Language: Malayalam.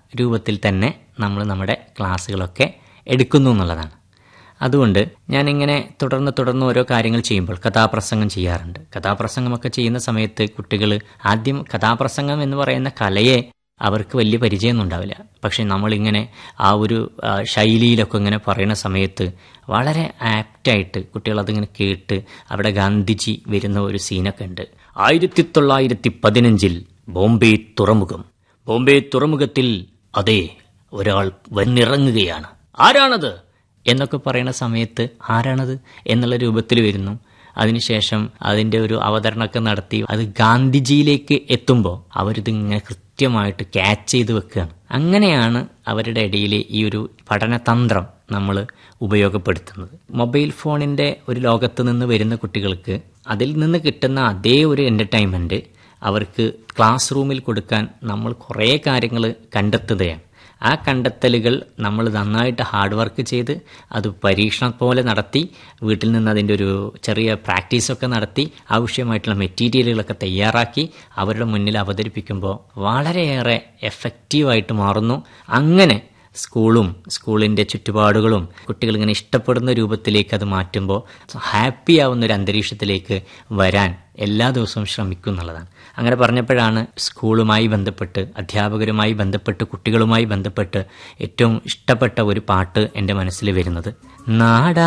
രൂപത്തിൽ തന്നെ നമ്മൾ നമ്മുടെ ക്ലാസ്സുകളൊക്കെ എടുക്കുന്നു എന്നുള്ളതാണ് അതുകൊണ്ട് ഞാനിങ്ങനെ തുടർന്ന് തുടർന്ന് ഓരോ കാര്യങ്ങൾ ചെയ്യുമ്പോൾ കഥാപ്രസംഗം ചെയ്യാറുണ്ട് കഥാപ്രസംഗമൊക്കെ ചെയ്യുന്ന സമയത്ത് കുട്ടികൾ ആദ്യം കഥാപ്രസംഗം എന്ന് പറയുന്ന കലയെ അവർക്ക് വലിയ പരിചയമൊന്നും ഉണ്ടാവില്ല പക്ഷെ നമ്മളിങ്ങനെ ആ ഒരു ആ, ശൈലിയിലൊക്കെ ഇങ്ങനെ പറയുന്ന സമയത്ത് വളരെ ആപ്റ്റായിട്ട് കുട്ടികൾ അതിങ്ങനെ കേട്ട് അവിടെ ഗാന്ധിജി വരുന്ന ഒരു സീനൊക്കെ ഉണ്ട് ആയിരത്തി തൊള്ളായിരത്തി പതിനഞ്ചിൽ ബോംബെ തുറമുഖം ബോംബെ തുറമുഖത്തിൽ അതെ ഒരാൾ വന്നിറങ്ങുകയാണ് ആരാണത് എന്നൊക്കെ പറയുന്ന സമയത്ത് ആരാണത് എന്നുള്ള രൂപത്തിൽ വരുന്നു അതിനുശേഷം അതിൻ്റെ ഒരു അവതരണമൊക്കെ നടത്തി അത് ഗാന്ധിജിയിലേക്ക് എത്തുമ്പോൾ അവരിതിങ്ങനെ കൃത്യമായിട്ട് ക്യാച്ച് ചെയ്ത് വെക്കുകയാണ് അങ്ങനെയാണ് അവരുടെ ഇടയിൽ ഈ ഒരു പഠനതന്ത്രം നമ്മൾ ഉപയോഗപ്പെടുത്തുന്നത് മൊബൈൽ ഫോണിൻ്റെ ഒരു ലോകത്ത് നിന്ന് വരുന്ന കുട്ടികൾക്ക് അതിൽ നിന്ന് കിട്ടുന്ന അതേ ഒരു എൻ്റർടൈൻമെൻറ്റ് അവർക്ക് ക്ലാസ് റൂമിൽ കൊടുക്കാൻ നമ്മൾ കുറേ കാര്യങ്ങൾ കണ്ടെത്തുകയാണ് ആ കണ്ടെത്തലുകൾ നമ്മൾ നന്നായിട്ട് ഹാർഡ് വർക്ക് ചെയ്ത് അത് പരീക്ഷണം പോലെ നടത്തി വീട്ടിൽ നിന്ന് അതിൻ്റെ ഒരു ചെറിയ പ്രാക്ടീസൊക്കെ നടത്തി ആവശ്യമായിട്ടുള്ള മെറ്റീരിയലുകളൊക്കെ തയ്യാറാക്കി അവരുടെ മുന്നിൽ അവതരിപ്പിക്കുമ്പോൾ വളരെയേറെ എഫക്റ്റീവായിട്ട് മാറുന്നു അങ്ങനെ സ്കൂളും സ്കൂളിൻ്റെ ചുറ്റുപാടുകളും കുട്ടികൾ ഇങ്ങനെ ഇഷ്ടപ്പെടുന്ന രൂപത്തിലേക്ക് അത് മാറ്റുമ്പോൾ ഹാപ്പി ആവുന്ന ഒരു അന്തരീക്ഷത്തിലേക്ക് വരാൻ എല്ലാ ദിവസവും ശ്രമിക്കും എന്നുള്ളതാണ് അങ്ങനെ പറഞ്ഞപ്പോഴാണ് സ്കൂളുമായി ബന്ധപ്പെട്ട് അധ്യാപകരുമായി ബന്ധപ്പെട്ട് കുട്ടികളുമായി ബന്ധപ്പെട്ട് ഏറ്റവും ഇഷ്ടപ്പെട്ട ഒരു പാട്ട് എൻ്റെ മനസ്സിൽ വരുന്നത് നാടാ